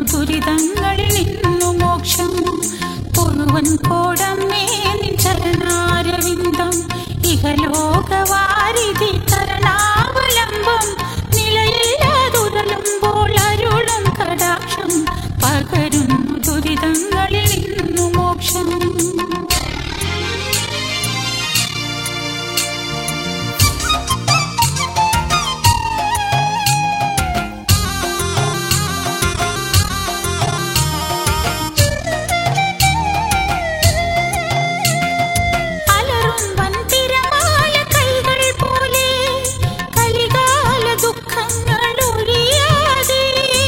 ദുരിതങ്ങളിൽ നിന്നു മോക്ഷം തൊഴുവൻ കോടമേ നിൻ ചരണാരവിന്ദം ഇഹലോകവാരിധി തരണാവലംബം നിലയില്ലാതുരലുമ്പോൾ അരുളും കടാക്ഷം പകരുന്നു ദുരിതങ്ങളിൽ നിന്നു മോക്ഷം അലറും വൻതിരമാല കൈകൾ പോലെ കലികാല ദുഃഖങ്ങൾ ഒഴിയാതെ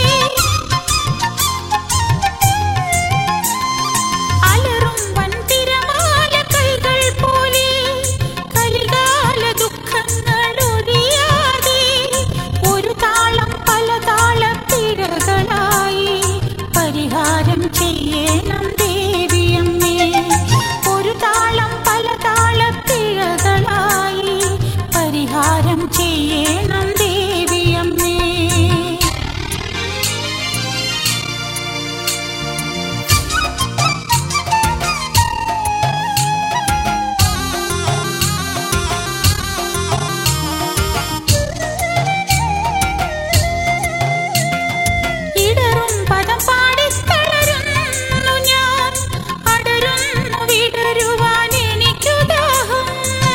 അലറും വൻതിരമാല കൈകൾ പോലെ കലികാല ദുഃഖങ്ങൾ ഒഴിയാതെ ഒരു താളം പല താളപ്പിഴകളായി പരിഹാരം ചെയ്യണം ദേവിയമ്മേ ഒരു താളം പല താളപ്പിഴകളായി പരിഹാരം ചെയ്യണം ദേവിയമ്മേ ഇടറും പദം പാടി തളരുന്നു ഞാൻ അടരുന്നു വിടരുവാൻ എനിക്കു ദാഹം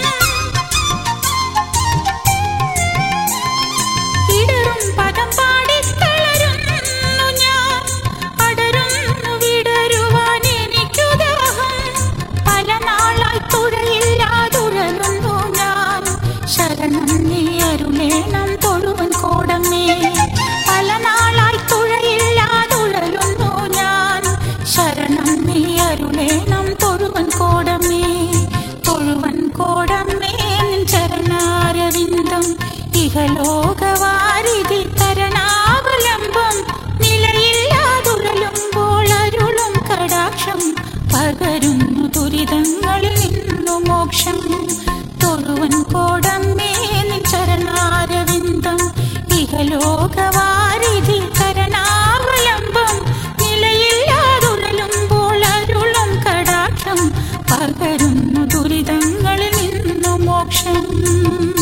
ഇടറും പദം പാടി തളരുന്നു ഞാൻ അടരുന്നു വിടരുവാൻ എനിക്കു ദാഹം പല നാളായി തുഴയില്ലാതുഴലുന്നു ഞാൻ ശരണം നീ അരുളേണം തൊഴുവൻ കോടമേ പല നാളായി തുഴയില്ലാതുഴലുന്നു ഞാൻ ശരണം നീ അരുളേണം തൊഴുവൻ കോടമേ തൊഴുവൻ കോടമേ നിൻ ചരണാരവിന്ദം ഇഹലോകവാരിധി തരണാവലംബം നിലയില്ലാതുഴലുമ്പോൾ അരുളും കടാക്ഷം പകരുന്നു ദുരിതങ്ങളിൽ നിന്നു മോക്ഷം തൊഴുവൻ കോടമേ നിൻ ചരണാരവിന്ദം ഇഹലോകവാരിധി തരണാവലംബം നിലയില്ലാതുഴലുമ്പോൾ അരുളും കടാക്ഷം പകരുന്നു ദുരിതങ്ങളിൽ നിന്നു മോക്ഷം